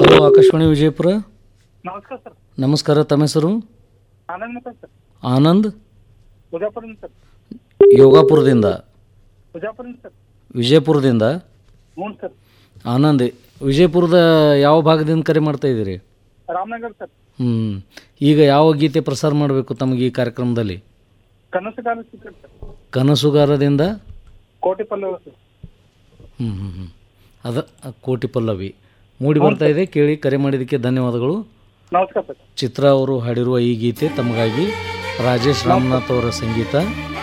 hello Akashvani Vijayapura ನಮಸ್ಕಾರ sir ನಮಸ್ಕಾರ ತಮ್ಮ ಹೆಸರು ಆನಂದ್ ಮಾತಾಡ್ ಸರ್ ಆನಂದ್ ಬಿಜಾಪುರದಿಂದ ಸರ್ ಯೋಗಾಪುರದಿಂದ ಬಿಜಾಪುರದಿಂದ ಸರ್ ವಿಜಯಪುರದಿಂದ ಹ್ಞೂ ಸರ್ ಆನಂದ್ ವಿಜಯಪುರದ ಯಾವ ಭಾಗದಿಂದ ಕರೆ ಮಾಡ್ತಾ ಇದ್ದೀರಿ ರಾಮನಗರ್ ಸರ್ ಹ್ಞೂ ಈಗ ಯಾವ ಗೀತೆ ಪ್ರಸಾರ ಮಾಡಬೇಕು ತಮಗೆ ಈ ಕಾರ್ಯಕ್ರಮದಲ್ಲಿ ಕನಸುಗಾರ ಸಿಕ್ಕರ್ ಸರ್ ಕನಸುಗಾರದಿಂದ ಕೋಟೆ ಪಲ್ಲವ ಸರ್ ಹ್ಞೂ ಹ್ಞೂ ಹ್ಞೂ ಅದ ಕೋಟಿ ಪಲ್ಲವಿ ಮೂಡಿ ಬರ್ತಾ ಇದೆ ಕೇಳಿ ಕರೆ ಮಾಡಿದ್ದಕ್ಕೆ ಧನ್ಯವಾದಗಳು ನಮಸ್ಕಾರ ಸರ್ ಚಿತ್ರ ಅವರು ಹಾಡಿರುವ ಈ ಗೀತೆ ತಮಗಾಗಿ ರಾಜೇಶ್ ರಾಮನಾಥ್ ಅವರ ಸಂಗೀತ